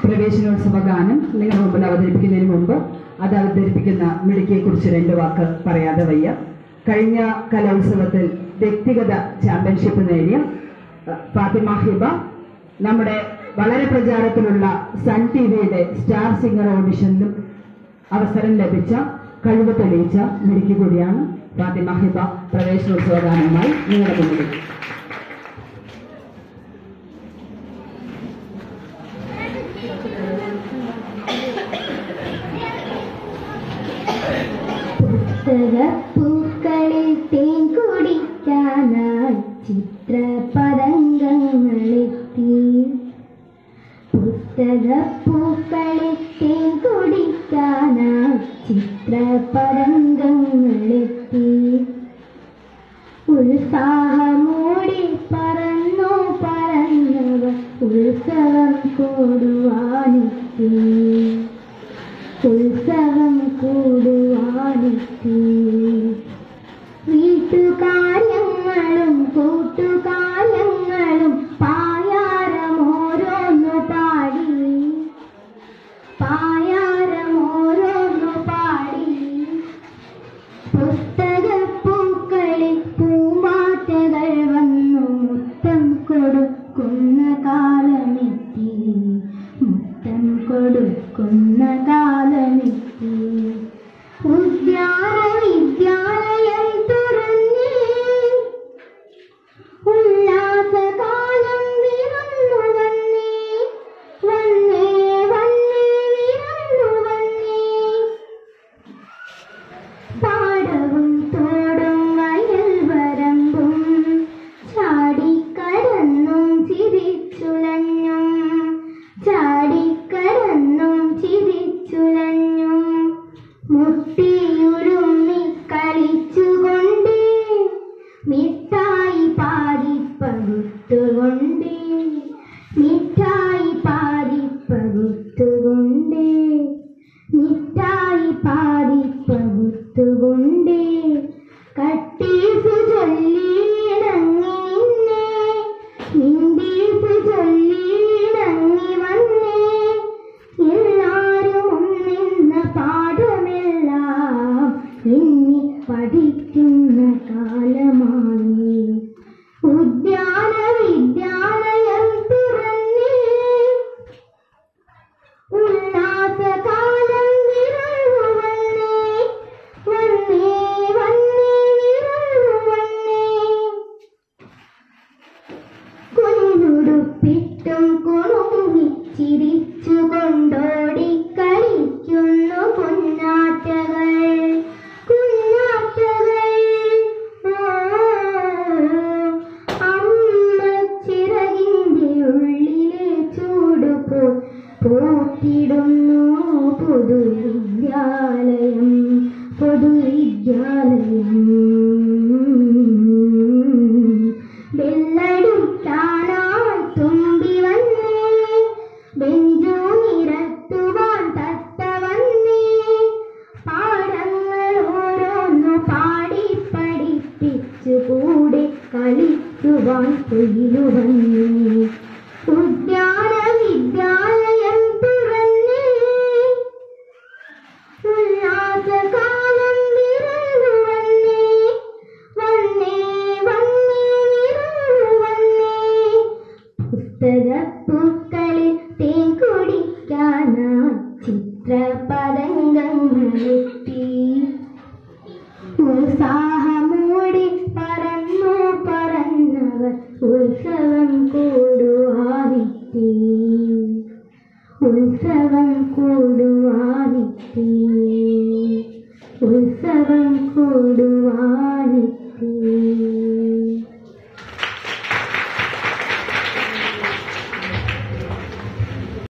പ്രവേശനോത്സവ ഗാനം നിങ്ങളുടെ മുമ്പിൽ അവതരിപ്പിക്കുന്നതിന് മുമ്പ് അത് അവതരിപ്പിക്കുന്ന മിടുക്കിയെ കുറിച്ച് രണ്ട് വാക്ക് പറയാതെ വയ്യ കഴിഞ്ഞ കലോത്സവത്തിൽ വ്യക്തിഗത ചാമ്പ്യൻഷിപ്പ് നേടിയ അഹ്, ഫാത്തിമ ഹിബ നമ്മുടെ വളരെ പ്രചാരത്തിലുള്ള സൺ ടി വിയുടെ സ്റ്റാർ സിംഗർ ഓഡിഷനിലും അവസരം ലഭിച്ച കഴിവ് തെളിയിച്ച മിടുക്കി കൂടിയാണ് ഫാത്തിമ ഹിബ പ്രവേശനോത്സവ ഗാനവുമായി നിങ്ങളുടെ മുന്നിൽ പുസ്തകപ്പൂക്കളിൽ തേൻ കുടിക്കാനായി ചിത്രപതംഗങ്ങളെത്തി പുസ്തകപ്പൂക്കളിൽ തേൻ കുടിക്കാനായി ചിത്രപതംഗങ്ങളെത്തി ഉത്സാഹമോടെ പറന്നു പറന്നവർ ഉത്സവം കൂടുവാനെത്തി ഉത്സവം കൂടുവാനെത്തി വീട്ടുകാര്യങ്ങളും കൂട്ടുകാര്യങ്ങളും പായാരമോരോന്നു പാടി പായാരമോരോന്നു പാടി പുസ്തകപ്പൂക്കളിൽ പൂമ്പാറ്റകൾ വന്നു മുത്തം കൊടുക്കുന്ന കാലമെത്തി മുത്തം കൊടുക്കുന്ന കാലമെത്തി ഉദ്യാന വിദ്യാലയം തുറന്നേ ഉല്ലാസകാലം വിരുന്നു വന്നേ വന്നേ വന്നേ വിരുന്നു വന്നേ പാടവും തോടും വയൽ വരമ്പും ചാടിക്കടന്നും ചിരിച്ചുലഞ്ഞും ചാടിക്കടന്നും ചിരിച്ചുലഞ്ഞും മുട്ടിയുരുമ്മി കളിച്ചുകൊണ്ടേ മിഠായി പാരിപ്പകുത്തുകൊണ്ടേ മിഠായി പാരിപ്പകുത്തുകൊണ്ടേ മിഠായി പാരിപ്പകുത്തുകൊണ്ടേ കട്ടീസ് ചൊല്ലിയിടങ്ങി നിന്നെ മിണ്ടീസ് ചൊല്ലിയിടങ്ങി വന്നേ എല്ലാരും ഒന്നെന്ന പാഠമെല്ലാം ഇന്നി പഠിക്കുന്ന കാലമായി ഉദ്യാന വിദ്യാലയം തുറന്നേ ഉല്ലാസകാലം വിരളു വന്നേ വന്നേ വന്നേ വിരളു വന്നേ കുഞ്ഞുടുപ്പിട്ടും കുണുങ്ങിച്ചിരിച്ചു കൊണ്ടോടി കളിക്കുന്നു കുഞ്ഞാറ്റകൾ കുഞ്ഞാറ്റകൾ അമ്മ ചിറകിന്റെ ഉള്ളിലെ ചൂട് പോ പോറ്റിടുന്നു പൊതുവിദ്യാലയം പൊതുവിദ്യാലയം ബെല്ലടിക്കാനായി തുമ്പി വന്നേ ബെഞ്ചു നിരത്തുവാൻ തത്ത വന്നേ പാഠങ്ങൾ ഓരോന്നു പാടി പഠിപ്പിച്ചു കൂടെ കളിക്കുവാൻ കൊയിലു വന്നേ ഉദ്യാന വിദ്യാലയം തുറന്നേ ഉല്ലാസകാലം വിരളു വന്നേ വന്നേ വന്നേ വിരളു വന്നേ പുസ്തകപ്പൂക്കളിൽ തേൻ കുടിക്കാനായി ചിത്രപതംഗങ്ങളെത്തി ഉത്സാഹമോടെ പറന്നു പറന്നവർ ഉത്സവം കൂടുവാനെത്തി ഉത്സവം കൂടുവാനെത്തി ഉത്സവം